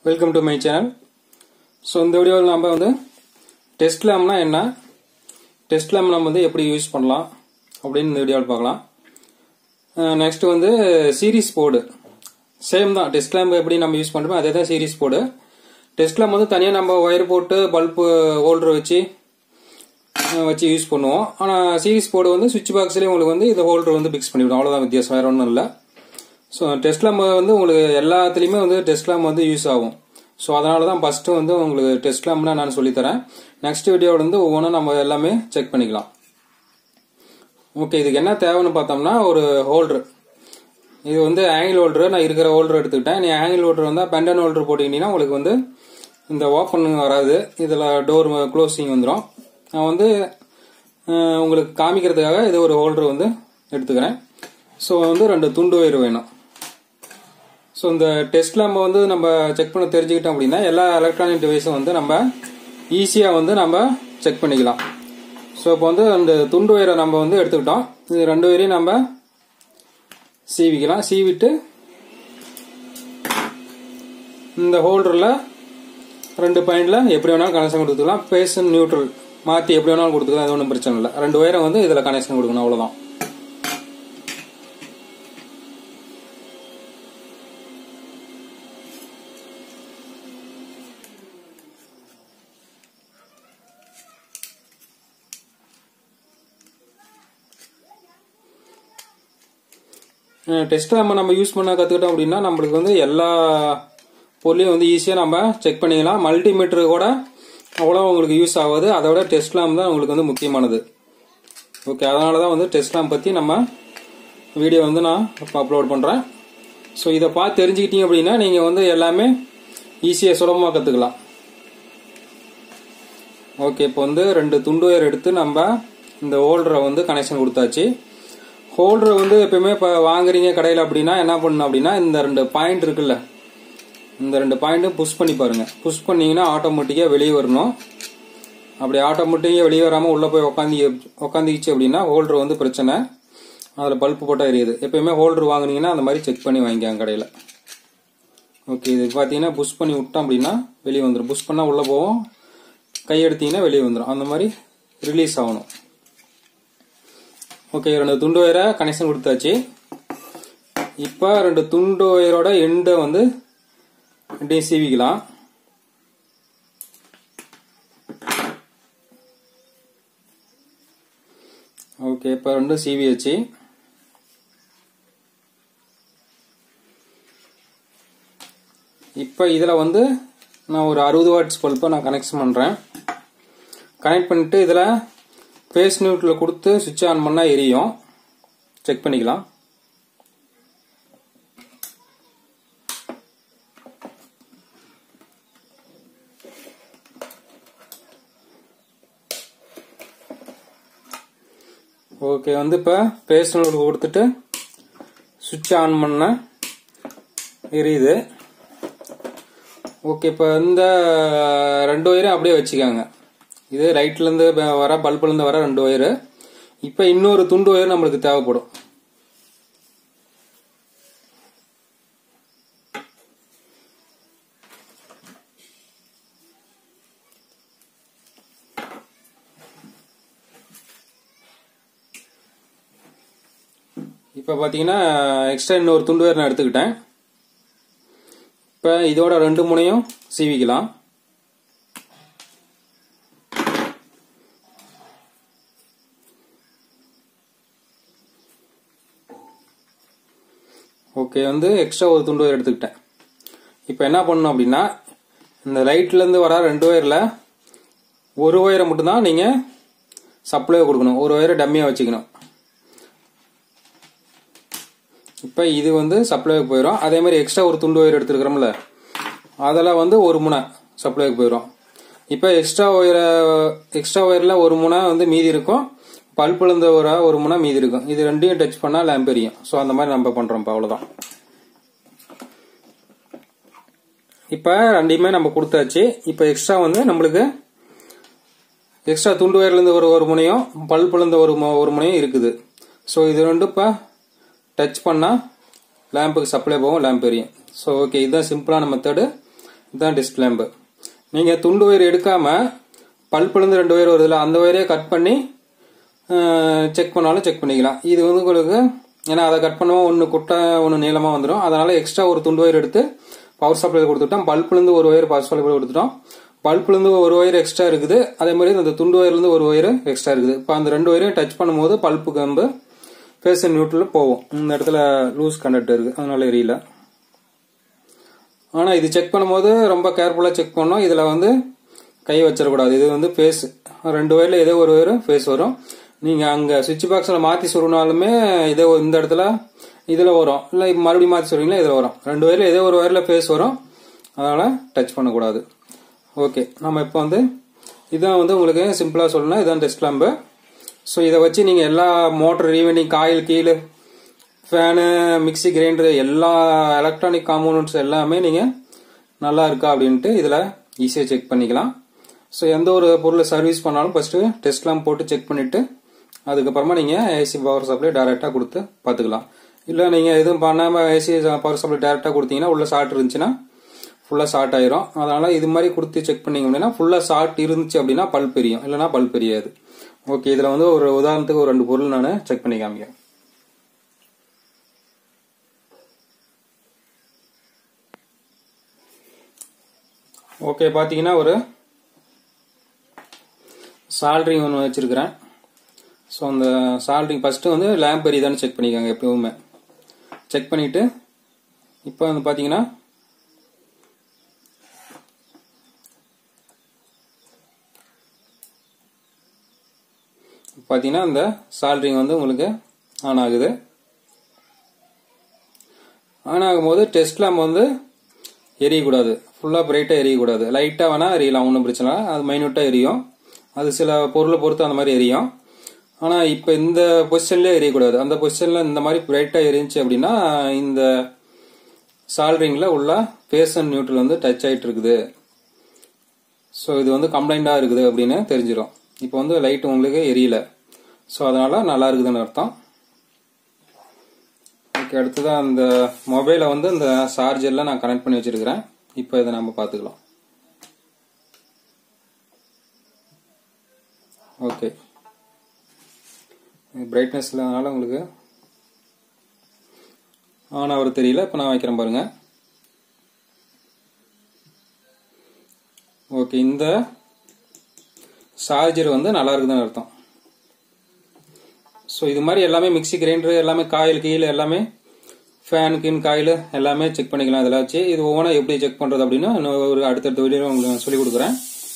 welcome to my channel so இந்த வீடியோவில் நம்ம வந்து டெஸ்ட் லேம்னா என்ன டெஸ்ட் லேம் நம்ம வந்து எப்படி யூஸ் பண்ணலாம் அப்படின்னு இந்த வீடியோவில் பார்க்கலாம் நெக்ஸ்ட் வந்து சீரிஸ் போர்டு சேம் தான் டெஸ்ட் லேம்ப் எப்படி நம்ம யூஸ் பண்ணுறோமோ அதே தான் சீரிஸ் போர்டு டெஸ்ட் லேம்ப் வந்து தனியாக நம்ம ஒயர் போட்டு பல்பு ஹோல்டர் வச்சு அஹ் வச்சு யூஸ் பண்ணுவோம் ஆனால் சீரிஸ் போர்டு வந்து சுவிட்ச் பாக்ஸ்லேயே உங்களுக்கு வந்து இந்த ஹோல்டர் வந்து பிக்ஸ் பண்ணிவிடும் அவ்வளோதான் வித்தியாசம் வேறு ஒன்றும் இல்லை ஸோ டெஸ்ட் லேம்ப் வந்து உங்களுக்கு எல்லாத்துலேயுமே வந்து டெஸ்ட் லேம்ப் வந்து யூஸ் ஆகும் ஸோ அதனால தான் ஃபஸ்ட்டு வந்து உங்களுக்கு டெஸ்ட் லேம்ப்னா நான் சொல்லித்தரேன் நெக்ஸ்ட் வீடியோவில் வந்து ஒவ்வொன்றும் நம்ம எல்லாமே செக் பண்ணிக்கலாம் ஓகே இதுக்கு என்ன தேவைன்னு பார்த்தோம்னா ஒரு ஹோல்டர் இது வந்து ஆங்கிள் ஹோல்டர் நான் இருக்கிற ஹோல்டர் எடுத்துக்கிட்டேன் நீ ஆங்கிள் ஹோல்டர் வந்தால் பெண்டன் ஹோல்டர் போட்டிங்கன்னா உங்களுக்கு வந்து இந்த ஓப்பன் வராது இதில் டோர் க்ளோசிங் வந்துடும் நான் வந்து அஹ், உங்களுக்கு காமிக்கிறதுக்காக இது ஒரு ஹோல்டர் வந்து எடுத்துக்கிறேன் ஸோ வந்து ரெண்டு துண்டு வயிறு வேணும் ஸோ இந்த டெஸ்ட் லேம்பை வந்து நம்ம செக் பண்ண தெரிஞ்சுக்கிட்டோம் அப்படின்னா எல்லா எலக்ட்ரானிக் டிவைஸும் வந்து நம்ம ஈஸியாக வந்து நம்ம செக் பண்ணிக்கலாம் ஸோ இப்போ வந்து அந்த துண்டு வயரை நம்ம வந்து எடுத்துக்கிட்டோம் இது ரெண்டு வயரையும் நம்ம சீவிக்கலாம் சீவிட்டு இந்த ஹோல்டரில் ரெண்டு பாயிண்டில் எப்படி வேணாலும் கனெக்ஷன் கொடுத்துக்கலாம் பேசன் நியூட்ரல் மாற்றி எப்படி வேணாலும் கொடுத்துக்கலாம் அது ஒன்றும் பிரச்சனை இல்லை ரெண்டு வயரை வந்து இதில் கனெக்ஷன் கொடுக்கணும் அவ்வளோதான் டெஸ்ட் நம்ம நம்ம யூஸ் பண்ண கற்றுக்கிட்டோம் அப்படின்னா நம்மளுக்கு வந்து எல்லா பொருளையும் வந்து ஈஸியாக நம்ம செக் பண்ணிக்கலாம் மல்டிமீட்டர் கூட அவ்வளோ உங்களுக்கு யூஸ் ஆகாது அதோட டெஸ்ட் லேம் தான் உங்களுக்கு வந்து முக்கியமானது ஓகே அதனால தான் வந்து டெஸ்ட் லேம் பற்றி நம்ம வீடியோ வந்து நான் இப்போ அப்லோட் பண்ணுறேன் ஸோ இதை பார்த்து தெரிஞ்சுக்கிட்டீங்க அப்படின்னா நீங்கள் வந்து எல்லாமே ஈஸியாக சுலபமாக கற்றுக்கலாம் ஓகே இப்போ வந்து ரெண்டு துண்டு வயர் எடுத்து நம்ம இந்த ஹோல்டரை வந்து கனெக்ஷன் கொடுத்தாச்சு ஹோல்டர் வந்து எப்பயுமே இப்போ வாங்குறீங்க கடையில் அப்படின்னா என்ன பண்ணணும் அப்படின்னா இந்த ரெண்டு பாயிண்ட் இருக்குல்ல இந்த ரெண்டு பாயிண்ட்டும் புஷ் பண்ணி பாருங்க புஷ் பண்ணீங்கன்னா ஆட்டோமேட்டிக்காக வெளியே வரணும் அப்படி ஆட்டோமேட்டிக்காக வெளியே வராமல் உள்ளே போய் உட்காந்து உட்காந்துக்கிச்சு அப்படின்னா ஹோல்டர் வந்து பிரச்சனை அதில் பல்ப்பு போட்டால் எரியுது எப்பயுமே ஹோல்டர் வாங்குனீங்கன்னா அந்த மாதிரி செக் பண்ணி வாங்கிக்காங்க கடையில் ஓகே இது பார்த்தீங்கன்னா புஷ் பண்ணி விட்டோம் அப்படின்னா வெளியே வந்துடும் புஷ் பண்ணால் உள்ளே போவோம் கை எடுத்தீங்கன்னா வெளியே வந்துடும் அந்த மாதிரி ரிலீஸ் ஆகணும் ஓகே ரெண்டு துண்டு வயரை கனெக்ஷன் கொடுத்தாச்சு இப்போ ரெண்டு துண்டு வயரோட எண்டை வந்து ரெண்டையும் சீவிக்கலாம் ஓகே இப்போ ரெண்டும் சீவியாச்சு இப்போ இதில் வந்து நான் ஒரு அறுபது வாட்ஸ் பல்பை நான் கனெக்ஷன் பண்ணுறேன் கனெக்ட் பண்ணிட்டு இதில் ஃபேஸ் நியூட்டில் கொடுத்து சுவிட்ச் ஆன் பண்ணால் எரியும் செக் பண்ணிக்கலாம் ஓகே வந்து இப்போ ஃபேஸ் நியூட் கொடுத்துட்டு சுவிட்ச் ஆன் பண்ண எரியுது ஓகே இப்போ இந்த ரெண்டு ஒயரும் அப்படியே வச்சுக்காங்க இது ரைட்லேருந்து வர பல்புலேருந்து வர ரெண்டு ஒயரு இப்போ இன்னொரு துண்டு ஒயர் நம்மளுக்கு தேவைப்படும் இப்போ பார்த்தீங்கன்னா எக்ஸ்ட்ரா இன்னொரு துண்டு ஒயர் நான் எடுத்துக்கிட்டேன் இப்போ இதோட ரெண்டு முனையும் சீவிக்கலாம் ஓகே வந்து எக்ஸ்ட்ரா ஒரு துண்டு ஒயர் எடுத்துக்கிட்டேன் இப்போ என்ன பண்ணணும் அப்படின்னா இந்த லைட்லேருந்து வர ரெண்டு ஒயரில் ஒரு ஒயரை மட்டும்தான் நீங்கள் சப்ளை கொடுக்கணும் ஒரு ஒயரை டம்மியாக வச்சுக்கணும் இப்போ இது வந்து சப்ளைக்கு போயிடும் அதே மாதிரி எக்ஸ்ட்ரா ஒரு துண்டு ஒயர் எடுத்துருக்கிறோம்ல அதெல்லாம் வந்து ஒரு முனை சப்ளைக்கு போயிடும் இப்போ எக்ஸ்ட்ரா ஒயரை எக்ஸ்ட்ரா ஒயரில் ஒரு முனை வந்து மீதி இருக்கும் பல்பில் இருந்த ஒரு ஒரு முனை மீதி இருக்கும் இது ரெண்டையும் டச் பண்ணால் லேம்ப் எரியும் ஸோ அந்த மாதிரி நம்ம பண்ணுறோம் இப்போ அவ்வளோதான் இப்போ ரெண்டையுமே நம்ம கொடுத்தாச்சு இப்போ எக்ஸ்ட்ரா வந்து நம்மளுக்கு எக்ஸ்ட்ரா துண்டு ஒயர்லேருந்து ஒரு ஒரு முனையும் பல்புலேருந்து ஒரு மு- ஒரு முனையும் இருக்குது ஸோ இது ரெண்டும் இப்போ டச் பண்ணால் லேம்புக்கு சப்ளை போகும் லேம்ப் எரியும் ஸோ ஓகே இதுதான் சிம்பிளான மெத்தடு இதுதான் டிஸ்க் லேம்பு நீங்கள் துண்டு ஒயர் எடுக்காமல் பல்ப்லேருந்து ரெண்டு ஒயர் வருதுல அந்த ஒயரே கட் பண்ணி செக் பண்ணாலும் செக் பண்ணிக்கலாம் இது வந்து உங்களுக்கு ஏன்னா அதை கட் பண்ணுவோம் ஒன்று குட்டை ஒன்று நீளமாக வந்துடும் அதனால் எக்ஸ்ட்ரா ஒரு துண்டு ஒயர் எடுத்து பவர் சப்ளை கொடுத்துட்டோம் பல்ப்லேருந்து ஒரு ஒயர் பவர் சப்ளை கொடுத்துட்டோம் பல்ப்லேருந்து ஒரு ஒயர் எக்ஸ்ட்ரா இருக்குது அதே மாதிரி அந்த துண்டு ஒயர்லேருந்து ஒரு ஒயர் எக்ஸ்ட்ரா இருக்குது இப்போ அந்த ரெண்டு ஒயரையும் டச் பண்ணும்போது பல்ப்பு கம்பு ஃபேஸ் நியூட்ரலில் போகும் இந்த இடத்துல லூஸ் கண்டக்டர் இருக்குது அதனால எரியல ஆனால் இது செக் பண்ணும்போது ரொம்ப கேர்ஃபுல்லாக செக் பண்ணோம் இதில் வந்து கை வச்சிடக்கூடாது இது வந்து ஃபேஸ் ரெண்டு ஒயரில் ஏதோ ஒரு ஒயர் ஃபேஸ் வரும் நீங்கள் அங்கே சுவிட்ச் பாக்ஸில் மாற்றி சொருனாலுமே இதே இந்த இடத்துல இதில் வரும் இல்லை மறுபடியும் மாற்றி சொல்றீங்களா இதில் வரும் ரெண்டு ஒயரில் ஏதோ ஒரு ஒயரில் ஃபேஸ் வரும் அதனால் டச் பண்ணக்கூடாது ஓகே நம்ம இப்போ வந்து இதான் வந்து உங்களுக்கு சிம்பிளாக சொல்லணும் இதான் டெஸ்ட் லேம்பு ஸோ இதை வச்சு நீங்கள் எல்லா மோட்டர் ரீவெண்டிங் காயில் கீழே ஃபேனு மிக்சி கிரைண்டர் எல்லா எலக்ட்ரானிக் காம்போனன்ட்ஸ் எல்லாமே நீங்கள் நல்லா இருக்கா அப்படின்ட்டு இதில் ஈஸியாக செக் பண்ணிக்கலாம் ஸோ எந்த ஒரு பொருளை சர்வீஸ் பண்ணாலும் ஃபஸ்ட்டு டெஸ்ட்லாம் போட்டு செக் பண்ணிவிட்டு அதுக்கப்புறமா நீங்கள் ஏசி பவர் சப்ளை டேரெக்டாக கொடுத்து பார்த்துக்கலாம் இல்லை நீங்கள் எதுவும் பண்ணாமல் ஏசி பவர் சப்ளை டேரெக்டாக கொடுத்தீங்கன்னா உள்ள ஷார்ட் இருந்துச்சுன்னா ஃபுல்லாக ஷார்ட் ஆயிரும் அதனால் இது மாதிரி கொடுத்து செக் பண்ணிங்க அப்படின்னா ஃபுல்லாக ஷார்ட் இருந்துச்சு அப்படின்னா பல் பெரியும் இல்லைனா பல் பெரியாது ஓகே இதில் வந்து ஒரு உதாரணத்துக்கு ஒரு ரெண்டு பொருள் நான் செக் பண்ணி காமிக்கிறேன் ஓகே பார்த்தீங்கன்னா ஒரு சால்ட்ரிங் ஒன்று வச்சுருக்கிறேன் ஸோ அந்த சால்ட்ரிங் ஃபஸ்ட்டு வந்து லேம்ப் எரியுதான்னு செக் பண்ணிக்கோங்க எப்பவுமே செக் பண்ணிவிட்டு இப்போ வந்து பார்த்தீங்கன்னா பார்த்தீங்கன்னா இந்த சால்ட்ரிங் வந்து உங்களுக்கு ஆன் ஆகுது ஆன் ஆகும்போது டெஸ்ட் லேம்ப் வந்து எரியக்கூடாது ஃபுல்லாக பிரைட்டாக எரியக்கூடாது லைட்டாக வேணால் எரியலாம் ஒன்றும் பிரச்சனை இல்லை அது மைன்யூட்டாக எரியும் அது சில பொருளை பொறுத்து அந்த மாதிரி எரியும் ஆனால் இப்போ இந்த பொசிஷன்லேயே எரியக்கூடாது அந்த பொசிஷனில் இந்த மாதிரி பிரைட்டாக எரிஞ்சிச்சு அப்படின்னா இந்த சால்ட்ரிங்கில் உள்ள ஃபேஸ் அண்ட் நியூட்ரல் வந்து டச் ஆகிட்டு இருக்குது ஸோ இது வந்து கம்ப்ளைண்ட்டாக இருக்குது அப்படின்னு தெரிஞ்சிடும் இப்போ வந்து லைட் உங்களுக்கு எரியல ஸோ அதனால் நல்லா இருக்குதுன்னு அர்த்தம் ஓகே அடுத்ததாக அந்த மொபைலை வந்து இந்த சார்ஜரில் நான் கனெக்ட் பண்ணி வச்சுருக்கிறேன் இப்போ இதை நம்ம பார்த்துக்கலாம் ஓகே பிரைட்னஸ் இல்லாதனால உங்களுக்கு ஆன் ஆகிறது தெரியல இப்போ நான் வைக்கிறேன் பாருங்க ஓகே இந்த சார்ஜர் வந்து நல்லா இருக்குதுன்னு அர்த்தம் ஸோ இது மாதிரி எல்லாமே மிக்சி கிரைண்டர் எல்லாமே காயில் கீழே எல்லாமே ஃபேன் கின் காயில் எல்லாமே செக் பண்ணிக்கலாம் இதில் வச்சு இது ஒவ்வொன்றா எப்படி செக் பண்ணுறது அப்படின்னு இன்னும் ஒரு அடுத்தடுத்த வீடியோ உங்களுக்கு சொல்லிக் கொடுக்குறேன்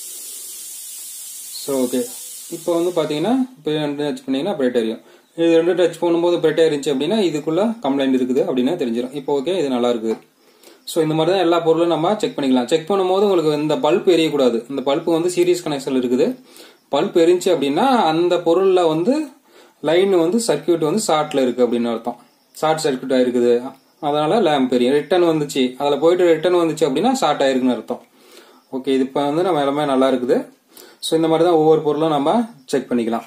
ஸோ ஓகே இப்போ வந்து பார்த்தீங்கன்னா இப்போ ரெண்டு டச் பண்ணீங்கன்னா பிரைட் எரியும் இது ரெண்டு டச் பண்ணும்போது பிரைட்டாக இருந்துச்சு அப்படின்னா இதுக்குள்ள கம்ப்ளைண்ட் இருக்குது அப்படின்னு தெரிஞ்சிடும் இப்போ ஓகே இது நல்லா இருக்குது ஸோ இந்த மாதிரி தான் எல்லா பொருளும் நம்ம செக் பண்ணிக்கலாம் செக் பண்ணும்போது உங்களுக்கு இந்த பல்ப் எரியக்கூடாது இந்த பல்ப் வந்து சீரியஸ் கனெக்ஷன் இருக்குது பல்ப் எரிஞ்சு அப்படின்னா அந்த பொருளில் வந்து லைன் வந்து சர்க்கியூட் வந்து ஷார்ட்ல இருக்கு அப்படின்னு அர்த்தம் ஷார்ட் சர்க்கியூட் ஆயிருக்குது அதனால லேம்ப் எரியும் ரிட்டர்ன் வந்துச்சு அதில் போயிட்டு ரிட்டர்ன் வந்துச்சு அப்படின்னா ஷார்ட் ஆயிருக்குன்னு அர்த்தம் ஓகே இது இப்போ வந்து நம்ம எல்லாமே நல்லா இருக்குது ஸோ இந்த மாதிரி தான் ஒவ்வொரு பொருளும் நம்ம செக் பண்ணிக்கலாம்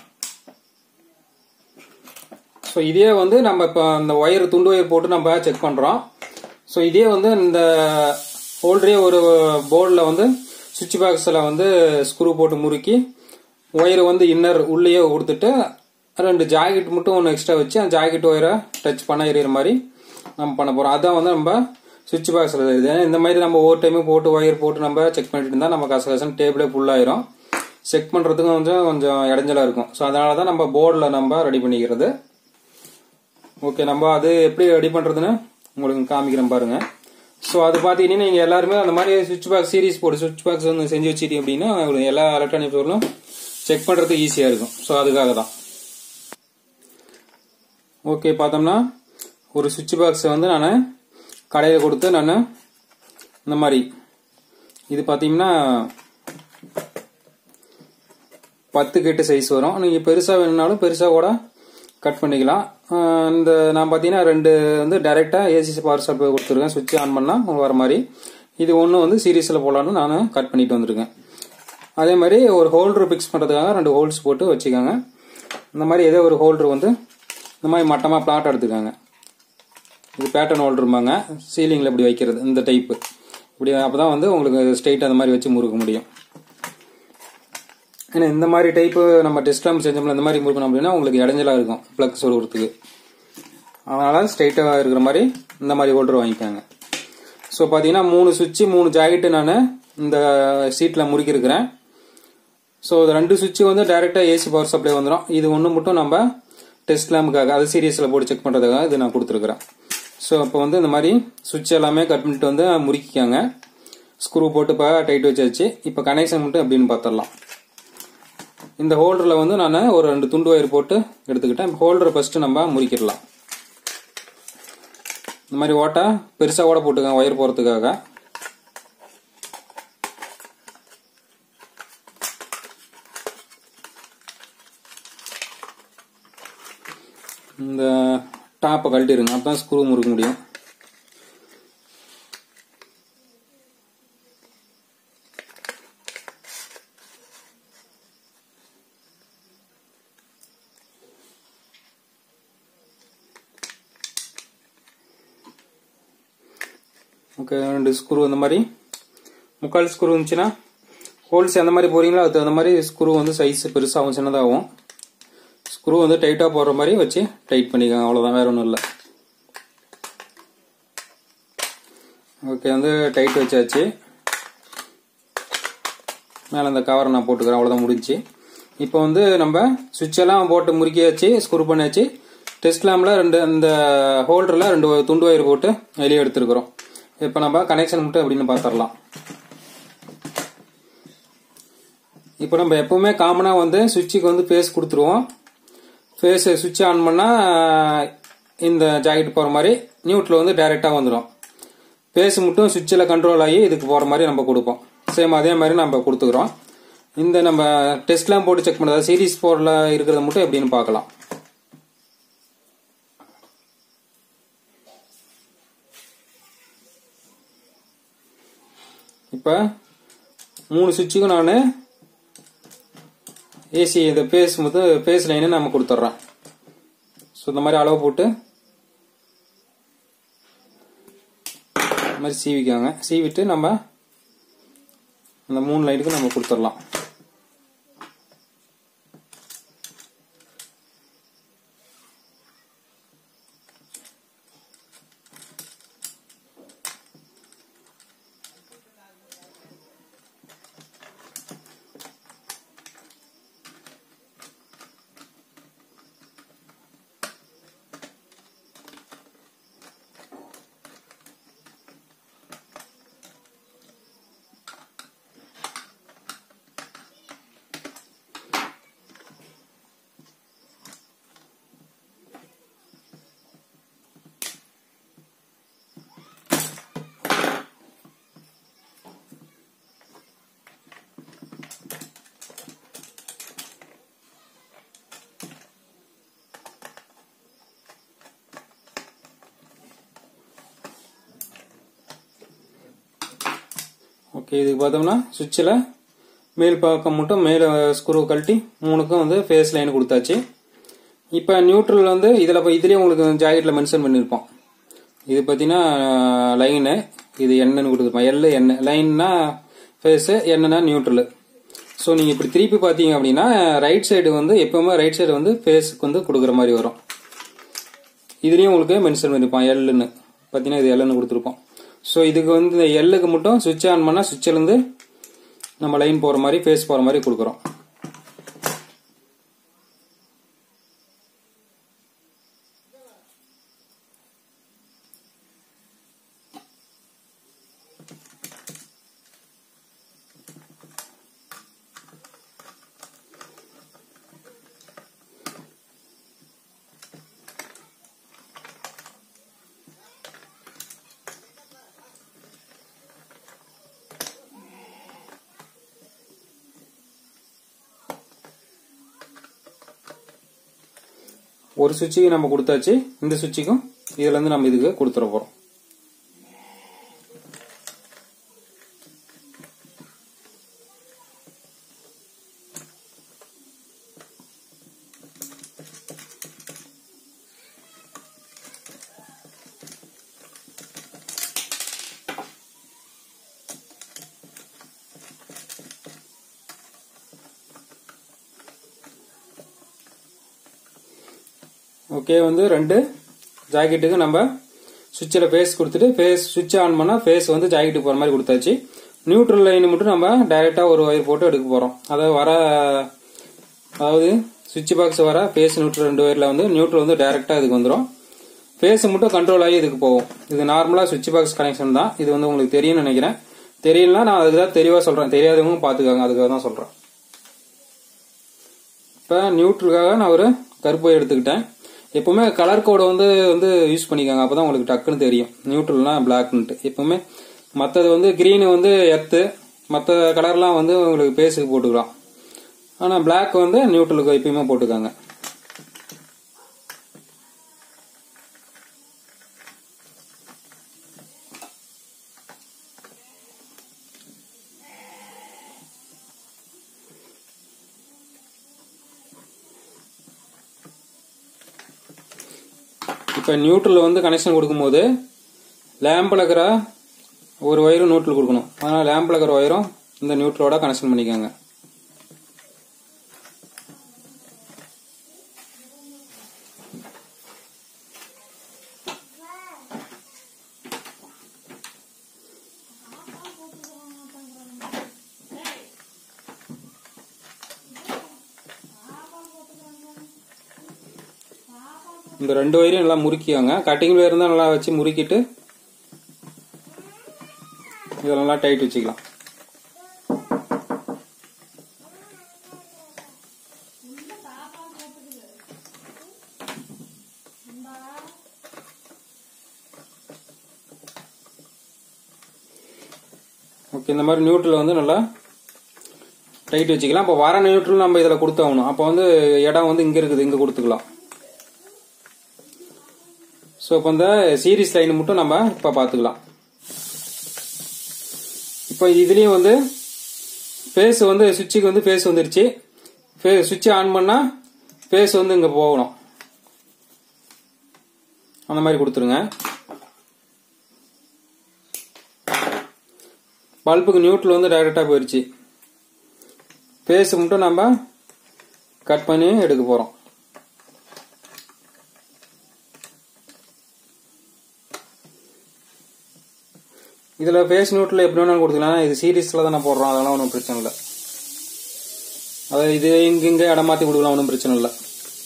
ஸோ இதே வந்து நம்ம இப்போ அந்த ஒயர் துண்டு ஒயர் போட்டு நம்ம செக் பண்ணுறோம் ஸோ இதே வந்து இந்த ஹோல்டரே ஒரு போர்டில் வந்து சுவிட்ச் பாக்ஸில் வந்து ஸ்க்ரூ போட்டு முறுக்கி ஒயர் வந்து இன்னர் உள்ளேயே கொடுத்துட்டு ரெண்டு ஜாக்கெட் மட்டும் ஒன்று எக்ஸ்ட்ரா வச்சு அந்த ஜாக்கெட் ஒயரை டச் பண்ண எறிகிற மாதிரி நம்ம பண்ண போகிறோம் அதான் வந்து நம்ம சுவிட்ச் பாக்ஸில் இருக்குது இந்த மாதிரி நம்ம ஒவ்வொரு டைமும் போட்டு ஒயர் போட்டு நம்ம செக் பண்ணிட்டு இருந்தால் நம்ம கச கசன் டேபிளே ஃபுல்லாயிரும் செக் பண்ணுறதுக்கும் கொஞ்சம் கொஞ்சம் இடைஞ்சலாக இருக்கும் ஸோ அதனால தான் நம்ம போர்டில் நம்ம ரெடி பண்ணிக்கிறது ஓகே நம்ம அது எப்படி ரெடி பண்ணுறதுன்னு உங்களுக்கு காமிக்கிறேன் பாருங்க ஸோ அது பார்த்தீங்கன்னா நீங்கள் எல்லாருமே அந்த மாதிரி சுவிட்ச் பாக்ஸ் சீரிஸ் போட்டு சுவிட்ச் பாக்ஸ் வந்து செஞ்சு வச்சுட்டீங்க அப்படின்னா உங்களுக்கு எல்லா எலக்ட்ரானிக் பொருளும் செக் பண்ணுறதுக்கு ஈஸியாக இருக்கும் ஸோ அதுக்காக தான் ஓகே பார்த்தோம்னா ஒரு சுவிட்ச் பாக்ஸை வந்து நான் கடையில் கொடுத்து நான் இந்த மாதிரி இது பார்த்தீங்கன்னா பத்து கெட்டு சைஸ் வரும் நீங்கள் பெருசாக வேணும்னாலும் பெருசாக கூட கட் பண்ணிக்கலாம் ஆஹ் இந்த நான் பார்த்தீங்கன்னா ரெண்டு வந்து டைரெக்டாக ஏசி பவர் சப்ளை கொடுத்துருக்கேன் சுவிட்ச் ஆன் பண்ணால் உங்களுக்கு வர மாதிரி இது ஒன்று வந்து சீரீஸில் போடலான்னு நான் கட் பண்ணிட்டு வந்திருக்கேன் அதே மாதிரி ஒரு ஹோல்டர் ஃபிக்ஸ் பண்ணுறதுக்காக ரெண்டு ஹோல்ஸ் போட்டு வச்சுக்கோங்க இந்த மாதிரி ஏதோ ஒரு ஹோல்டர் வந்து இந்த மாதிரி மட்டமாக பிளாட் எடுத்துக்காங்க இது பேட்டர்ன் ஹோல்டருமாங்க சீலிங்கில் இப்படி வைக்கிறது இந்த டைப்பு இப்படி அப்போ தான் வந்து உங்களுக்கு ஸ்ட்ரெயிட் அந்த மாதிரி வச்சு முறுக்க முடியும் ஏன்னா இந்த மாதிரி டைப்பு நம்ம டெஸ்ட் லேம்ப் செஞ்சோம்ல இந்த மாதிரி முறுக்கணும் அப்படின்னா உங்களுக்கு இடைஞ்சலாக இருக்கும் ப்ளக் சொருகிறதுக்கு அதனால் ஸ்ட்ரைட்டாக இருக்கிற மாதிரி இந்த மாதிரி ஹோல்டர் வாங்கிக்காங்க ஸோ பார்த்தீங்கன்னா மூணு சுவிட்சு மூணு ஜாக்கெட்டு நான் இந்த சீட்டில் முறுக்கியிருக்கிறேன் ஸோ ரெண்டு சுவிட்சு வந்து டைரெக்டாக ஏசி பவர் சப்ளை வந்துடும் இது ஒன்று மட்டும் நம்ம டெஸ்ட் லேம்புக்காக அது சீரியஸில் போட்டு செக் பண்ணுறதுக்காக இது நான் கொடுத்துருக்குறேன் ஸோ அப்போ வந்து இந்த மாதிரி சுவிட்ச் எல்லாமே கட் பண்ணிட்டு வந்து முறுக்கிக்காங்க ஸ்க்ரூ போட்டு இப்போ டைட் வச்சாச்சு இப்போ கனெக்ஷன் மட்டும் எப்படின்னு பார்த்துடலாம் இந்த ஹோல்டரில் வந்து நான் ஒரு ரெண்டு துண்டு ஒயர் போட்டு எடுத்துக்கிட்டேன் ஹோல்டரை ஃபஸ்ட்டு நம்ம முறிக்கிடலாம் இந்த மாதிரி ஓட்டை பெருசாக ஓட போட்டுக்கோங்க ஒயர் போகிறதுக்காக இந்த டாப்பை கழட்டிடுங்க அப்போ தான் ஸ்க்ரூ முறுக்க முடியும் ஓகே ரெண்டு ஸ்க்ரூ அந்த மாதிரி முக்கால் ஸ்க்ரூ இருந்துச்சுன்னா ஹோல்ஸ் எந்த மாதிரி போறீங்களோ அது அந்த மாதிரி ஸ்க்ரூ வந்து சைஸ் பெருசாகும் சின்னதாகும் ஸ்க்ரூ வந்து டைட்டாக போடுற மாதிரி வச்சு டைட் பண்ணிக்கோங்க அவ்வளோதான் வேற ஒன்றும் இல்லை ஓகே வந்து டைட் வச்சாச்சு மேலே அந்த கவரை நான் போட்டுக்கிறேன் அவ்வளோதான் முடிஞ்சு இப்போ வந்து நம்ம சுவிட்ச் எல்லாம் போட்டு முறுக்கியாச்சு ஸ்க்ரூ பண்ணியாச்சு டெஸ்ட் லேம்பில் ரெண்டு அந்த ஹோல்டரில் ரெண்டு துண்டு வயர் போட்டு வெளியே எடுத்துருக்குறோம் இப்போ நம்ம கனெக்ஷன் மட்டும் எப்படின்னு பார்த்துடலாம் இப்போ நம்ம எப்பவுமே காமனாக வந்து சுவிட்சுக்கு வந்து ஃபேஸ் கொடுத்துருவோம் ஃபேஸ் சுவிட்ச் ஆன் பண்ணால் இந்த ஜாக்கெட் போகிற மாதிரி நியூட்டில் வந்து டைரெக்டாக வந்துடும் ஃபேஸ் மட்டும் சுவிட்சில் கண்ட்ரோல் ஆகி இதுக்கு போகிற மாதிரி நம்ம கொடுப்போம் சேம் அதே மாதிரி நம்ம கொடுத்துக்கிறோம் இந்த நம்ம டெஸ்ட்லாம் போட்டு செக் பண்ணுறது சீரிஸ் போர்டில் இருக்கிறத மட்டும் எப்படின்னு பார்க்கலாம் இப்போ மூணு சுவிட்சுக்கும் நான் ஏசி இந்த பேஸ் வந்து பேஸ் லைனை நம்ம கொடுத்துட்றோம் ஸோ இந்த மாதிரி அளவு போட்டு இந்த மாதிரி சீவிக்காங்க சீவிட்டு நம்ம அந்த மூணு லைனுக்கு நம்ம கொடுத்துடலாம் ஓகே இதுக்கு பார்த்தோம்னா சுவிட்சில் மேல் பக்கம் மட்டும் மேலே ஸ்க்ரூ கழட்டி மூணுக்கும் வந்து ஃபேஸ் லைன் கொடுத்தாச்சு இப்போ நியூட்ரல் வந்து இதில் இப்போ இதுலேயே உங்களுக்கு ஜாக்கெட்டில் மென்ஷன் பண்ணியிருப்போம் இது பார்த்தீங்கன்னா லைனு இது என்னன்னு கொடுத்துருப்போம் எல் என்ன லைன்னா ஃபேஸு என்னன்னா நியூட்ரல் ஸோ நீங்கள் இப்படி திருப்பி பார்த்தீங்க அப்படின்னா ரைட் சைடு வந்து எப்பவுமே ரைட் சைடு வந்து ஃபேஸுக்கு வந்து கொடுக்குற மாதிரி வரும் இதுலேயும் உங்களுக்கு மென்ஷன் பண்ணியிருப்பான் எல்லுன்னு பார்த்தீங்கன்னா இது எல்லுன்னு கொடுத்துருப்போம் ஸோ இதுக்கு வந்து இந்த எல்லுக்கு மட்டும் சுவிட்ச் ஆன் பண்ணால் சுவிட்சிலேருந்து நம்ம லைன் போகிற மாதிரி ஃபேஸ் போகிற மாதிரி கொடுக்குறோம் ஒரு சுவிட்சுக்கு நம்ம கொடுத்தாச்சு இந்த சுவிட்சுக்கும் இதுல இருந்து நம்ம இதுக்கு கொடுத்துட போறோம் ஓகே வந்து ரெண்டு ஜாக்கெட்டுக்கு நம்ம சுவிட்சில் ஃபேஸ் கொடுத்துட்டு ஃபேஸ் சுவிட்ச் ஆன் பண்ணால் ஃபேஸ் வந்து ஜாக்கெட்டுக்கு போகிற மாதிரி கொடுத்தாச்சு நியூட்ரல் லைன் மட்டும் நம்ம டைரெக்டாக ஒரு ஒயர் போட்டு எடுக்க போகிறோம் அதாவது வர அதாவது சுவிட்ச் பாக்ஸ் வர ஃபேஸ் நியூட்ரல் ரெண்டு ஒயரில் வந்து நியூட்ரல் வந்து டைரெக்டாக இதுக்கு வந்துடும் ஃபேஸ் மட்டும் கண்ட்ரோல் ஆகி இதுக்கு போகும் இது நார்மலாக சுவிட்ச் பாக்ஸ் கனெக்ஷன் தான் இது வந்து உங்களுக்கு தெரியும்னு நினைக்கிறேன் தெரியலனா நான் அதுக்கு தான் தெளிவாக சொல்கிறேன் தெரியாதவங்க பார்த்துக்காங்க அதுக்காக தான் சொல்கிறேன் இப்போ நியூட்ரலுக்காக நான் ஒரு கருப்பு எடுத்துக்கிட்டேன் எப்பவுமே கலர் கோடை வந்து வந்து யூஸ் பண்ணிக்கோங்க அப்பதான் உங்களுக்கு டக்குன்னு தெரியும் நியூட்ரல்னா பிளாக்னுட்டு எப்பவுமே மற்றது வந்து கிரீனு வந்து எத்து மற்ற கலர்லாம் வந்து உங்களுக்கு பேஸுக்கு போட்டுக்கலாம் ஆனால் பிளாக் வந்து நியூட்ரலுக்கு எப்பயுமே போட்டுக்காங்க இப்போ நியூட்ரல் வந்து கனெக்ஷன் கொடுக்கும்போது லேம்பில் இருக்கிற ஒரு ஒயரும் நியூட்ரல் கொடுக்கணும் அதனால் லேம்பில் இருக்கிற ஒயரும் இந்த நியூட்ரலோட கனெக்ஷன் பண்ணிக்கோங்க இந்த ரெண்டு வயரையும் நல்லா முறுக்கிக்கோங்க கட்டிங் வயர் இருந்தால் நல்லா வச்சு முறுக்கிட்டு இதை நல்லா டைட் வச்சுக்கலாம் ஓகே இந்த மாதிரி நியூட்ரல் வந்து நல்லா டைட் வச்சுக்கலாம் அப்போ வர நியூட்ரல் நம்ம இதில் கொடுத்தாகணும் அப்போ வந்து இடம் வந்து இங்கே இருக்குது இங்கே கொடுத்துக்கலாம் ஸோ இப்போ இந்த சீரிஸ் லைன் மட்டும் நம்ம இப்போ பார்த்துக்கலாம் இப்போ இதுலேயும் வந்து ஃபேஸ் வந்து சுவிட்சுக்கு வந்து ஃபேஸ் வந்துருச்சு ஃபே சுவிட்ச் ஆன் பண்ணால் ஃபேஸ் வந்து இங்கே போகணும் அந்த மாதிரி கொடுத்துருங்க பல்புக்கு நியூட்ரல் வந்து டைரெக்டாக போயிடுச்சு ஃபேஸ் மட்டும் நம்ம கட் பண்ணி எடுக்க போகிறோம் இதில் ஃபேஸ் நியூட்ரல் எப்படி வேணாலும் கொடுத்துக்கலாம் இது சீரீஸில் தானே போடுறோம் அதெல்லாம் ஒன்றும் பிரச்சனை இல்லை அதாவது இது இங்க இங்கே இடம் மாற்றி கொடுக்கலாம் ஒன்றும் பிரச்சனை இல்லை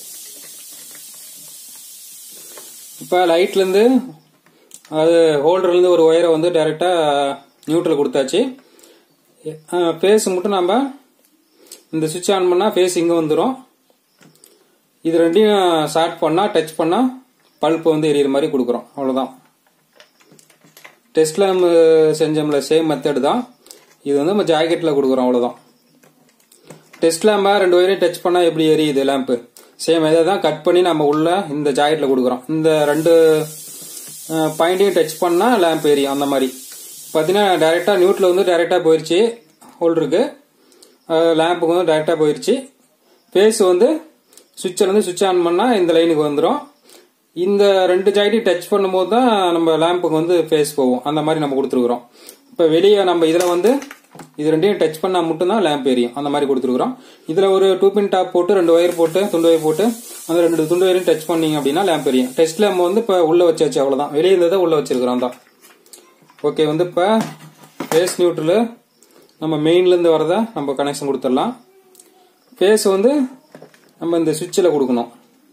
இப்போ லைட்லேருந்து அது ஹோல்டர்லேருந்து ஒரு ஒயரை வந்து டைரெக்டாக நியூட்ரல் கொடுத்தாச்சு ஃபேஸ் மட்டும் நம்ம இந்த சுவிட்ச் ஆன் பண்ணால் ஃபேஸ் இங்கே வந்துடும் இது ரெண்டையும் ஷார்ட் பண்ணால் டச் பண்ணால் பல்ப் வந்து எரியிற மாதிரி கொடுக்குறோம் அவ்வளோதான் டெஸ்ட்ல நம்ம செஞ்சோம்ல சேம் மெத்தட் தான் இது வந்து நம்ம ஜாக்கெட்டில் கொடுக்குறோம் அவ்வளோதான் டெஸ்ட் லேம்பா ரெண்டு வயரையும் டச் பண்ணால் எப்படி எரியுது லேம்பு சேம் இதை தான் கட் பண்ணி நம்ம உள்ள இந்த ஜாக்கெட்டில் கொடுக்குறோம் இந்த ரெண்டு பாயிண்ட்டையும் டச் பண்ணால் லேம்ப் எரியும் அந்த மாதிரி பார்த்தீங்கன்னா டைரெக்டாக நியூட்டில் வந்து டைரெக்டாக போயிடுச்சு ஹோல்டருக்கு லேம்புக்கு வந்து டைரெக்டாக போயிடுச்சு ஃபேஸ் வந்து சுவிட்சில் வந்து சுவிட்ச் ஆன் பண்ணால் இந்த லைனுக்கு வந்துடும் இந்த ரெண்டு ஜாக்கெட்டையும் டச் பண்ணும்போது தான் நம்ம லேம்புக்கு வந்து ஃபேஸ் போகும் அந்த மாதிரி நம்ம கொடுத்துருக்குறோம் இப்போ வெளியே நம்ம இதில் வந்து இது ரெண்டையும் டச் பண்ணால் மட்டும்தான் லேம்ப் எரியும் அந்த மாதிரி கொடுத்துருக்குறோம் இதில் ஒரு டூ பின் டாப் போட்டு ரெண்டு ஒயர் போட்டு துண்டு ஒயர் போட்டு அந்த ரெண்டு துண்டு ஒயரையும் டச் பண்ணீங்க அப்படின்னா லேம்ப் எரியும் டெஸ்ட் லேம்ப் வந்து இப்போ உள்ளே வச்சாச்சு அவ்வளோதான் வெளியே இருந்ததை உள்ளே வச்சிருக்கிறோம் தான் ஓகே வந்து இப்போ ஃபேஸ் நியூட்ரலு நம்ம மெயின்லேருந்து வரதை நம்ம கனெக்ஷன் கொடுத்துடலாம் ஃபேஸ் வந்து நம்ம இந்த சுவிட்சில் கொடுக்கணும்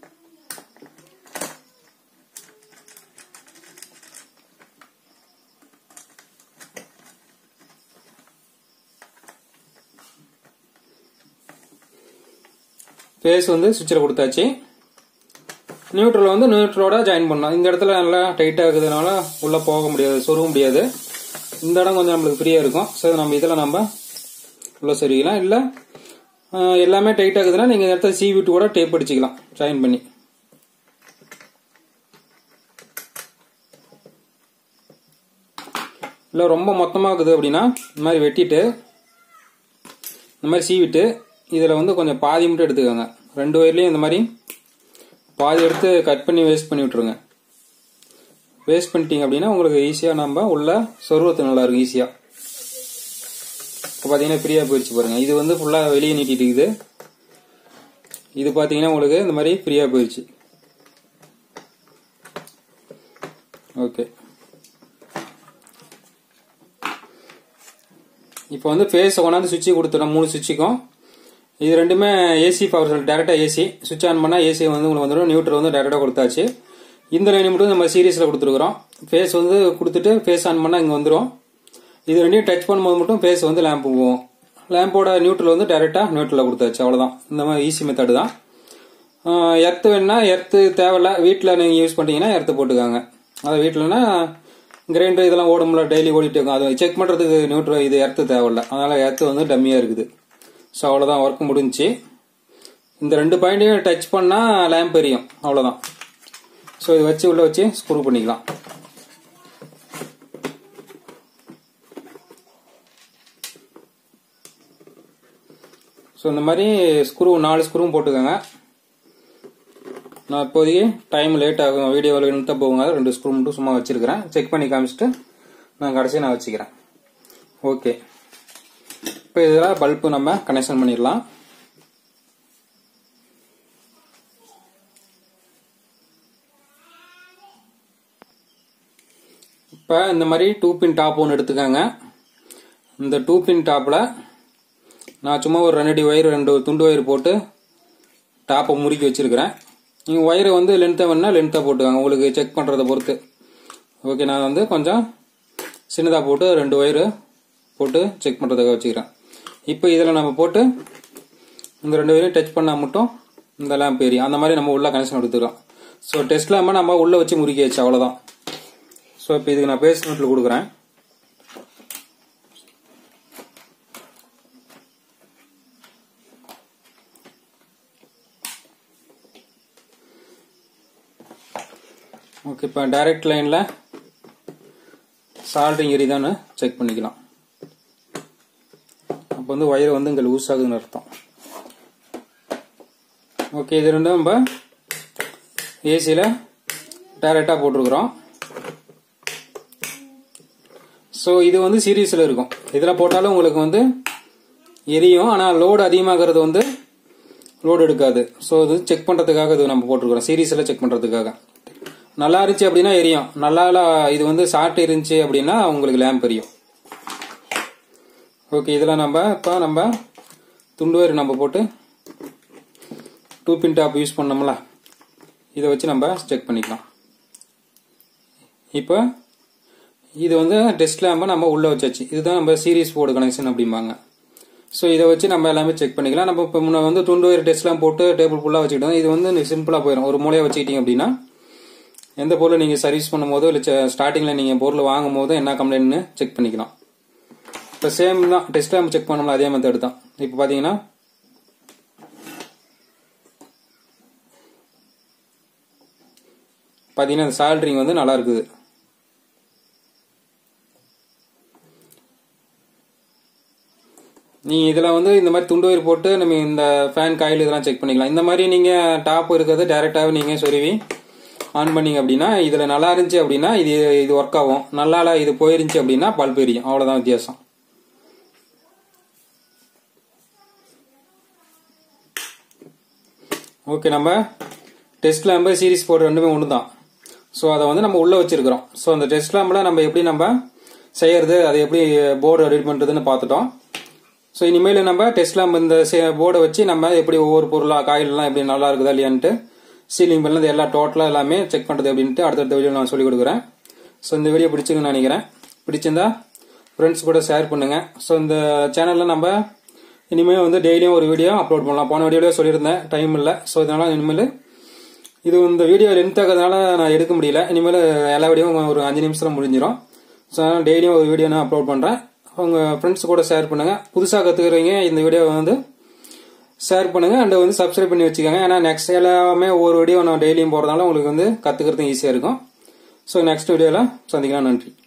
ஃபேஸ் வந்து சுவிட்சில் கொடுத்தாச்சு நியூட்ரல் வந்து நியூட்ரலோட ஜாயின் பண்ணலாம் இந்த இடத்துல நல்லா டைட்டாக இருக்கிறதுனால உள்ளே போக முடியாது சொருக முடியாது இந்த இடம் கொஞ்சம் நம்மளுக்கு ஃப்ரீயாக இருக்கும் ஸோ நம்ம இதில் நம்ம உள்ளே சொருகிக்கலாம் இல்லை எல்லாமே டைட்டாக இருக்குதுன்னா நீங்கள் இந்த இடத்துல சீவிட்டு கூட டேப் அடிச்சிக்கலாம் ஜாயின் பண்ணி இல்லை ரொம்ப மொத்தமாக இருக்குது அப்படின்னா இந்த மாதிரி வெட்டிட்டு இந்த மாதிரி சீவிட்டு இதில் வந்து கொஞ்சம் பாதி மட்டும் எடுத்துக்கோங்க ரெண்டு வயர்லேயும் இந்த மாதிரி பாதி எடுத்து கட் பண்ணி வேஸ்ட் பண்ணி விட்ருங்க வேஸ்ட் பண்ணிட்டீங்க அப்படின்னா உங்களுக்கு ஈஸியாக நம்ம உள்ள சொருவத்து நல்லா இருக்கும் ஈஸியாக இப்போ பார்த்தீங்கன்னா ஃப்ரீயாக போயிடுச்சு பாருங்க இது வந்து ஃபுல்லாக வெளியே நீட்டிட்டு இருக்குது இது பார்த்தீங்கன்னா உங்களுக்கு இந்த மாதிரி ஃப்ரீயாக போயிடுச்சு ஓகே இப்போ வந்து ஃபேஸ் கொண்டாந்து சுவிட்சு கொடுத்துட்டோம் மூணு சுவிட்சுக்கும் இது ரெண்டுமே ஏசி பவர் செல் டேரெக்டாக ஏசி சுவிட்ச் ஆன் பண்ணால் ஏசி வந்து உங்களுக்கு வந்துடும் நியூட்ரல் வந்து டேரெக்டாக கொடுத்தாச்சு இந்த லைன் மட்டும் நம்ம சீரியஸில் கொடுத்துருக்குறோம் ஃபேஸ் வந்து கொடுத்துட்டு ஃபேஸ் ஆன் பண்ணால் இங்கே வந்துடும் இது ரெண்டையும் டச் பண்ணும்போது மட்டும் ஃபேஸ் வந்து லேம்ப் போகும் லேம்போட நியூட்ரல் வந்து டேரெக்டாக நியூட்ரலில் கொடுத்தாச்சு அவ்வளோதான் இந்த மாதிரி ஈஸி மெத்தடு தான் எர்த்து வேணுன்னா எர்த்து தேவையில்ல வீட்டில் நீங்கள் யூஸ் பண்ணிட்டீங்கன்னா எர்த்து போட்டுக்காங்க அதை வீட்டில்னா கிரைண்டர் இதெல்லாம் ஓடும்ல டெய்லி ஓடிட்டு இருக்கும் அதை செக் பண்ணுறதுக்கு நியூட்ரல் இது எர்த்து தேவையில்ல அதனால் எர்த்து வந்து டம்மியாக இருக்குது ஸோ அவ்வளோதான் ஒர்க் முடிஞ்சுச்சு இந்த ரெண்டு பாயிண்ட்டையும் டச் பண்ணால் லேம்ப் எரியும் அவ்வளோதான் ஸோ இதை வச்சு உள்ளே வச்சு ஸ்க்ரூ பண்ணிக்கலாம் ஸோ இந்த மாதிரி ஸ்க்ரூ நாலு ஸ்க்ரூவும் போட்டுக்கோங்க நான் இப்போதைக்கு டைம் லேட் ஆகும் வீடியோவில் இழுத்த போகுங்க ரெண்டு ஸ்க்ரூ மட்டும் சும்மா வச்சிருக்கிறேன் செக் பண்ணி காமிச்சிட்டு நான் கடைசியாக நான் வச்சுக்கிறேன் ஓகே இப்போ இதில் பல்பு நம்ம கனெக்ஷன் பண்ணிடலாம் இப்போ இந்த மாதிரி டூ பின் டாப் ஒன்று எடுத்துக்கோங்க இந்த டூ பின் டாப்பில் நான் சும்மா ஒரு ரெண்டு ஒயர் ரெண்டு துண்டு ஒயர் போட்டு டாப்பை முறுக்கி வச்சிருக்கிறேன் நீங்கள் ஒயரை வந்து லென்த்தாக வேணால் லென்த்தாக போட்டுக்கோங்க உங்களுக்கு செக் பண்ணுறதை பொறுத்து ஓகே நான் வந்து கொஞ்சம் சின்னதாக போட்டு ரெண்டு ஒயரு போட்டு செக் பண்ணுறதுக்காக வச்சுக்கிறேன் இப்போ இதில் நம்ம போட்டு இந்த ரெண்டு ஒயரையும் டச் பண்ணால் மட்டும் இந்த லேம்ப் எரியும் அந்த மாதிரி நம்ம உள்ள கனெக்ஷன் எடுத்துக்கிறோம் ஸோ டெஸ்ட் லேம்பை நம்ம உள்ளே வச்சு முறுக்கியாச்சு அவ்வளோதான் ஸோ இப்போ இதுக்கு நான் பேஸ் நோட்டில் கொடுக்குறேன் ஓகே இப்போ டைரக்ட் லைனில் சால்ட்ரிங் எரிதான்னு செக் பண்ணிக்கலாம் அப்போ வந்து ஒயர் வந்து இங்கே லூஸ் ஆகுதுன்னு அர்த்தம் ஓகே இது ரெண்டும் நம்ம ஏசியில் டைரெக்டாக போட்டிருக்கிறோம் ஸோ இது வந்து சீரீஸில் இருக்கும் இதில் போட்டாலும் உங்களுக்கு வந்து எரியும் ஆனால் லோடு அதிகமாகிறது வந்து லோடு எடுக்காது ஸோ இது செக் பண்ணுறதுக்காக இது நம்ம போட்டிருக்கிறோம் சீரீஸில் செக் பண்ணுறதுக்காக நல்லா இருந்துச்சு அப்படின்னா எரியும் நல்லா இது வந்து ஷார்ட் இருந்துச்சு அப்படின்னா உங்களுக்கு லேம்ப் எரியும் ஓகே இதில் நம்ம இப்போ நம்ம துண்டு வயிறு நம்ம போட்டு டூ பின் டாப் யூஸ் பண்ணோம்ல இதை வச்சு நம்ம செக் பண்ணிக்கலாம் இப்போ இது வந்து டெஸ்ட் லேம்பை நம்ம உள்ளே வச்சாச்சு இதுதான் நம்ம சீரிஸ் போர்டு கனெக்ஷன் அப்படிம்பாங்க ஸோ இதை வச்சு நம்ம எல்லாமே செக் பண்ணிக்கலாம் நம்ம இப்போ முன்ன வந்து துண்டு வயிறு டெஸ்ட் லேம்ப் போட்டு டேபிள் ஃபுல்லாக வச்சுக்கிட்டோம் இது வந்து சிம்பிளாக போயிடும் ஒரு மூலையை வச்சுக்கிட்டீங்க அப்படின்னா எந்த பொருளை நீங்கள் சர்வீஸ் பண்ணும்போதோ இல்லை ஸ்டார்டிங்கில் நீங்கள் பொருள் வாங்கும் போதோ என்ன கம்ப்ளைண்ட்னு செக் பண்ணிக்கலாம் இப்போ சேம் தான் டெஸ்ட் லேம்ப் செக் பண்ணோம்ல அதே மெத்தட் தான் இப்போ பார்த்தீங்கன்னா பார்த்தீங்கன்னா இந்த சால்ட்ரிங் வந்து நல்லா இருக்குது நீங்கள் இதில் வந்து இந்த மாதிரி துண்டு வயிறு போட்டு நம்ம இந்த ஃபேன் காயில் இதெல்லாம் செக் பண்ணிக்கலாம் இந்த மாதிரி நீங்கள் டாப் இருக்கிறது டேரெக்டாகவே நீங்கள் சொருவி ஆன் பண்ணீங்க அப்படின்னா இதில் நல்லா இருந்துச்சு அப்படின்னா இது இது ஒர்க் ஆகும் நல்லா இல்ல, இது போயிருந்துச்சு அப்படின்னா பல்ப் எரியும் அவ்வளோதான் வித்தியாசம் ஓகே நம்ம டெஸ்ட் லேம்பு சீரிஸ் போர்டு ரெண்டுமே ஒன்று தான் ஸோ அதை வந்து நம்ம உள்ளே வச்சிருக்கிறோம் ஸோ அந்த டெஸ்ட் லேம்பில் நம்ம எப்படி நம்ம செய்யறது அதை எப்படி போர்டு ரெடி பண்ணுறதுன்னு பார்த்துட்டோம் ஸோ இனிமேல் நம்ம டெஸ்ட் லேம்ப் இந்த போர்டை வச்சு நம்ம எப்படி ஒவ்வொரு பொருளாக காயிலெலாம் எப்படி நல்லா இருக்குதா இல்லையான்ட்டு சீலிங் பண்ணது எல்லா டோட்டலாக எல்லாமே செக் பண்ணுறது அப்படின்ட்டு அடுத்தடுத்த வீடியோ நான் சொல்லிக் கொடுக்குறேன் ஸோ இந்த வீடியோ பிடிச்சிருக்குன்னு நினைக்கிறேன் பிடிச்சிருந்தா ஃப்ரெண்ட்ஸ் கூட ஷேர் பண்ணுங்கள் ஸோ இந்த சேனலில் நம்ம இனிமேல் வந்து டெய்லியும் ஒரு வீடியோ அப்லோட் பண்ணலாம் போன வீடியோலேயே சொல்லியிருந்தேன் டைம் இல்லை ஸோ இதனால் இனிமேல் இது இந்த வீடியோ லென்த் ஆகிறதுனால நான் எடுக்க முடியல இனிமேல் எல்லா வீடியோவும் ஒரு அஞ்சு நிமிஷத்தில் முடிஞ்சிடும் ஸோ அதனால் டெய்லியும் ஒரு வீடியோ நான் அப்லோட் பண்ணுறேன் உங்கள் ஃப்ரெண்ட்ஸ் கூட ஷேர் பண்ணுங்கள் புதுசாக கற்றுக்குறீங்க இந்த வீடியோவை வந்து ஷேர் பண்ணுங்கள் அண்ட் வந்து சப்ஸ்கிரைப் பண்ணி வச்சுக்கோங்க ஏன்னா நெக்ஸ்ட் எல்லாமே ஒவ்வொரு வீடியோ நான் டெய்லியும் போகிறதால உங்களுக்கு வந்து கற்றுக்கிறதுக்கு ஈஸியாக இருக்கும் ஸோ நெக்ஸ்ட் வீடியோவில் சந்திக்கலாம் நன்றி